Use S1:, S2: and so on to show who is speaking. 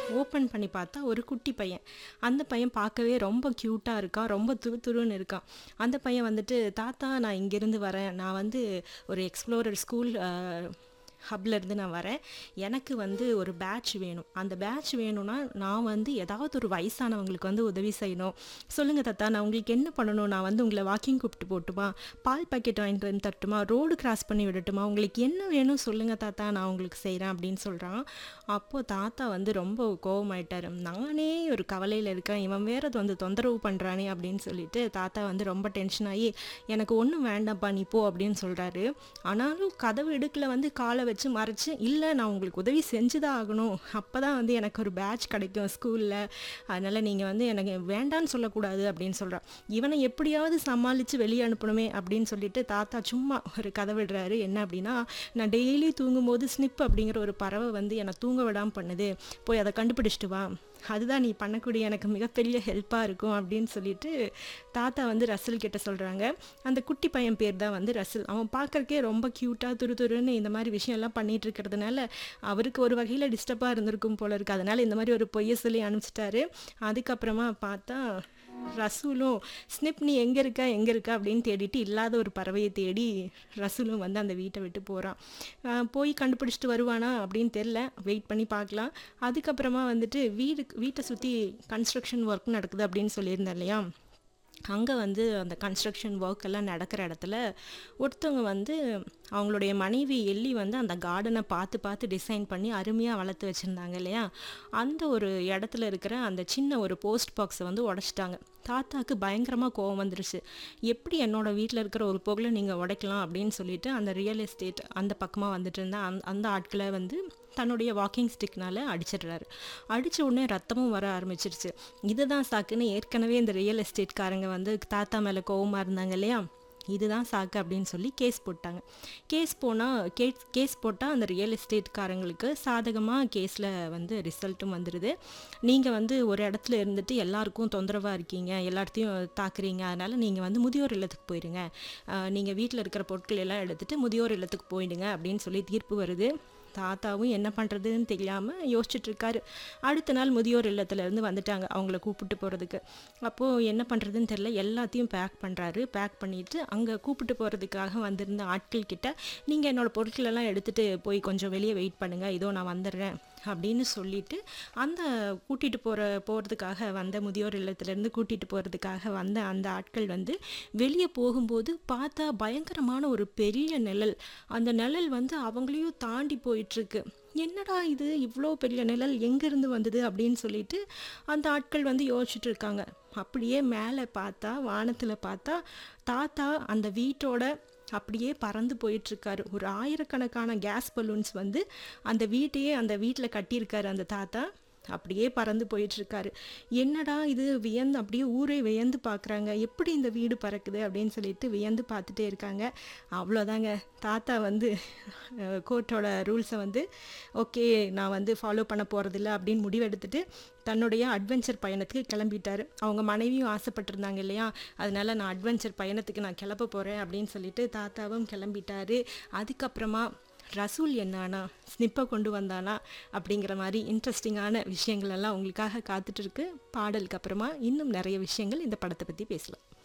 S1: open பண்ணி பார்த்தா ஒரு குட்டி பையன் அந்த பையன் பார்க்கவே ரொம்ப க்யூட்டாக இருக்கான் ரொம்ப துரு துருன்னு இருக்கான் அந்த பையன் வந்துட்டு தாத்தா நான் இங்கேருந்து வரேன் நான் வந்து ஒரு எக்ஸ்ப்ளோரர் ஸ்கூல் ஹப்ல இருந்து நான் வரேன் எனக்கு வந்து ஒரு பேட்ச் வேணும் அந்த பேட்ச் வேணும்னா நான் வந்து ஏதாவது ஒரு வயசானவங்களுக்கு வந்து உதவி செய்யணும் சொல்லுங்கள் தாத்தா நான் உங்களுக்கு என்ன பண்ணணும் நான் வந்து உங்களை வாக்கிங் கூப்பிட்டு போட்டுமா பால் பாக்கெட் வாங்கிட்டு வந்து தட்டுமா ரோடு கிராஸ் பண்ணி விடட்டுமா உங்களுக்கு என்ன வேணும் சொல்லுங்கள் தாத்தா நான் உங்களுக்கு செய்கிறேன் அப்படின்னு சொல்கிறான் அப்போது தாத்தா வந்து ரொம்ப கோவமாயிட்டார் நானே ஒரு கவலையில் இருக்கேன் இவன் வேற வந்து தொந்தரவு பண்ணுறானே அப்படின்னு சொல்லிட்டு தாத்தா வந்து ரொம்ப டென்ஷன் ஆகி எனக்கு ஒன்றும் வேண்டாம்ப்பா நீ போ அப்படின்னு சொல்கிறாரு ஆனாலும் கதவு இடுக்கில் வந்து காலை வச்சு மறைச்சு இல்லை நான் உங்களுக்கு உதவி செஞ்சுதான் ஆகணும் அப்போ தான் வந்து எனக்கு ஒரு பேட்ச் கிடைக்கும் ஸ்கூலில் அதனால் நீங்கள் வந்து எனக்கு வேண்டான்னு சொல்லக்கூடாது அப்படின்னு சொல்கிறான் இவனை எப்படியாவது சமாளித்து வெளியே அனுப்பணுமே அப்படின்னு சொல்லிட்டு தாத்தா சும்மா ஒரு கதை விடுறாரு என்ன அப்படின்னா நான் டெய்லி தூங்கும்போது ஸ்னிப் அப்படிங்கிற ஒரு பறவை வந்து என்னை தூங்க விடாமல் பண்ணுது போய் அதை கண்டுபிடிச்சிட்டு வா அதுதான் நீ பண்ணக்கூடிய எனக்கு மிகப்பெரிய ஹெல்ப்பாக இருக்கும் அப்படின்னு சொல்லிட்டு தாத்தா வந்து ரசல் கிட்ட சொல்கிறாங்க அந்த குட்டி பையன் பேர் தான் வந்து ரசல் அவன் பார்க்கறக்கே ரொம்ப க்யூட்டாக துரு துருன்னு இந்த மாதிரி விஷயம்லாம் பண்ணிட்டு இருக்கிறதுனால அவருக்கு ஒரு வகையில் டிஸ்டர்பாக இருந்திருக்கும் போல இருக்கு அதனால் இந்த மாதிரி ஒரு பொய்யை சொல்லி அனுப்பிச்சிட்டாரு அதுக்கப்புறமா பார்த்தா ரசூலும் ஸ்னிப் நீ எங்கே இருக்கா எங்கே இருக்கா அப்படின்னு தேடிட்டு இல்லாத ஒரு பறவையை தேடி ரசூலும் வந்து அந்த வீட்டை விட்டு போகிறான் போய் கண்டுபிடிச்சிட்டு வருவானா அப்படின்னு தெரில வெயிட் பண்ணி பார்க்கலாம் அதுக்கப்புறமா வந்துட்டு வீடு வீட்டை சுற்றி கன்ஸ்ட்ரக்ஷன் ஒர்க் நடக்குது அப்படின்னு சொல்லியிருந்தேன் இல்லையா அங்கே வந்து அந்த கன்ஸ்ட்ரக்ஷன் ஒர்க் எல்லாம் நடக்கிற இடத்துல ஒருத்தவங்க வந்து அவங்களுடைய மனைவி எள்ளி வந்து அந்த கார்டனை பார்த்து பார்த்து டிசைன் பண்ணி அருமையாக வளர்த்து வச்சுருந்தாங்க இல்லையா அந்த ஒரு இடத்துல இருக்கிற அந்த சின்ன ஒரு போஸ்ட் பாக்ஸை வந்து உடச்சிட்டாங்க தாத்தாக்கு பயங்கரமாக கோவம் வந்துருச்சு எப்படி என்னோட வீட்டில் இருக்கிற ஒரு பொருளை நீங்கள் உடைக்கலாம் அப்படின்னு சொல்லிட்டு அந்த ரியல் எஸ்டேட் அந்த பக்கமாக வந்துட்டு இருந்த அந்த அந்த ஆட்களை வந்து தன்னுடைய வாக்கிங் ஸ்டிக்னால அடிச்சிடுறாரு அடித்த உடனே ரத்தமும் வர ஆரம்பிச்சிருச்சு இதுதான் சாக்குன்னு ஏற்கனவே இந்த ரியல் எஸ்டேட்காரங்க வந்து தாத்தா மேலே கோவமாக இருந்தாங்க இல்லையா இதுதான் சாக்கு அப்படின்னு சொல்லி கேஸ் போட்டாங்க கேஸ் போனால் கேஸ் கேஸ் போட்டால் அந்த ரியல் எஸ்டேட்காரங்களுக்கு சாதகமாக கேஸில் வந்து ரிசல்ட்டும் வந்துடுது நீங்கள் வந்து ஒரு இடத்துல இருந்துட்டு எல்லாருக்கும் தொந்தரவாக இருக்கீங்க எல்லாத்தையும் தாக்குறீங்க அதனால் நீங்கள் வந்து முதியோர் இல்லத்துக்கு போயிடுங்க நீங்கள் வீட்டில் இருக்கிற பொருட்கள் எல்லாம் எடுத்துகிட்டு முதியோர் இல்லத்துக்கு போயிடுங்க அப்படின்னு சொல்லி தீர்ப்பு வருது தாத்தாவும் என்ன பண்ணுறதுன்னு தெரியாமல் யோசிச்சுட்ருக்காரு அடுத்த நாள் முதியோர் இல்லத்துலேருந்து வந்துட்டாங்க அவங்கள கூப்பிட்டு போகிறதுக்கு அப்போது என்ன பண்ணுறதுன்னு தெரில எல்லாத்தையும் பேக் பண்ணுறாரு பேக் பண்ணிவிட்டு அங்கே கூப்பிட்டு போகிறதுக்காக வந்திருந்த ஆட்கள் கிட்ட நீங்கள் என்னோடய பொருட்களெல்லாம் எடுத்துகிட்டு போய் கொஞ்சம் வெளியே வெயிட் பண்ணுங்கள் இதோ நான் வந்துடுறேன் அப்படின்னு சொல்லிட்டு அந்த கூட்டிகிட்டு போகிற போகிறதுக்காக வந்த முதியோர் இல்லத்துலேருந்து கூட்டிகிட்டு போகிறதுக்காக வந்த அந்த ஆட்கள் வந்து வெளியே போகும்போது பார்த்தா பயங்கரமான ஒரு பெரிய நிழல் அந்த நிழல் வந்து அவங்களையும் தாண்டி போயிட்டுருக்கு என்னடா இது இவ்வளோ பெரிய நிழல் எங்கேருந்து வந்தது அப்படின்னு சொல்லிட்டு அந்த ஆட்கள் வந்து யோசிச்சுட்டு இருக்காங்க அப்படியே மேலே பார்த்தா வானத்தில் பார்த்தா தாத்தா அந்த வீட்டோட அப்படியே பறந்து போயிட்டுருக்காரு ஒரு ஆயிரக்கணக்கான கேஸ் பலூன்ஸ் வந்து அந்த வீட்டையே அந்த வீட்டில் கட்டியிருக்காரு அந்த தாத்தா அப்படியே பறந்து போயிட்டுருக்காரு என்னடா இது வியந்து அப்படியே ஊரே வியந்து பார்க்குறாங்க எப்படி இந்த வீடு பறக்குது அப்படின்னு சொல்லிட்டு வியந்து பார்த்துட்டே இருக்காங்க அவ்வளோதாங்க தாத்தா வந்து கோர்ட்டோட ரூல்ஸை வந்து ஓகே நான் வந்து ஃபாலோ பண்ண போகிறதில்ல அப்படின்னு முடிவெடுத்துட்டு தன்னுடைய அட்வென்ச்சர் பயணத்துக்கு கிளம்பிட்டாரு அவங்க மனைவியும் ஆசைப்பட்டிருந்தாங்க இல்லையா அதனால நான் அட்வென்ச்சர் பயணத்துக்கு நான் கிளம்ப போகிறேன் அப்படின்னு சொல்லிட்டு தாத்தாவும் கிளம்பிட்டாரு அதுக்கப்புறமா ரசூல் என்னானா ஸ்னிப்பை கொண்டு வந்தானா அப்படிங்கிற மாதிரி இன்ட்ரெஸ்டிங்கான விஷயங்கள் எல்லாம் உங்களுக்காக காத்துட்ருக்கு பாடலுக்கு அப்புறமா இன்னும் நிறைய விஷயங்கள் இந்த படத்தை பற்றி பேசலாம்